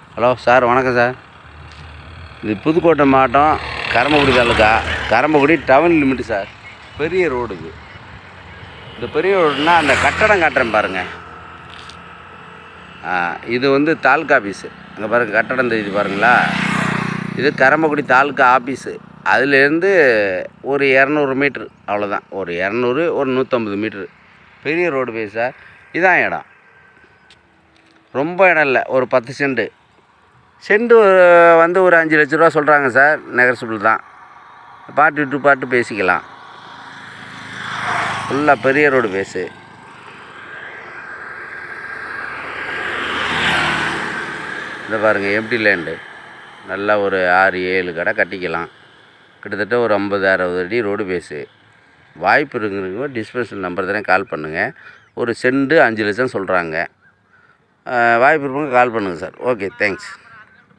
hello sir வணக்கம் sir இது புதுக்கோட்டை மாவட்டம் Karambakkudi taluka Karambakkudi town limit sir பெரிய ரோடு இது இந்த பெரிய ரோடுனா அந்த கட்டடம் காட்டுறேன் பாருங்கள் ஆ, இது வந்து தாலுக்கா ஆஃபீஸு அங்கே பாருங்கள் கட்டடம் தெரியுது பாருங்களா இது கரம்பக்குடி தாலுக்கா ஆஃபீஸு அதுலேருந்து ஒரு இரநூறு மீட்ரு அவ்வளோதான் ஒரு இரநூறு ஒரு நூற்றம்பது மீட்ரு பெரிய ரோடு போய் சார் இதான் இடம் ரொம்ப இடம் இல்லை ஒரு பத்து சென்ட்டு சென்ட்டு ஒரு- வந்து ஒரு அஞ்சு லட்ச ரூபா சொல்கிறாங்க சார் நெகர்சிபிள் தான் பாட்டு விட்டு பாட்டு பேசிக்கலாம் ஃபுல்லாக பெரிய ரோடு பேஸு இந்த பாருங்கள் எம்டி லேண்டு நல்லா ஒரு ஆறு ஏழு கடை கட்டிக்கலாம் கிட்டத்தட்ட ஒரு ஐம்பது அறுபது அடி ரோடு பேஸு வாய்ப்பு இருக்குங்க டிஸ்பென்சல் நம்பர் தானே கால் பண்ணுங்கள் ஒரு செண்டு அஞ்சு லட்சம் சொல்கிறாங்க வாய்ப்பு இருப்பவங்க கால் பண்ணுங்கள் சார் ஓகே தேங்க்ஸ்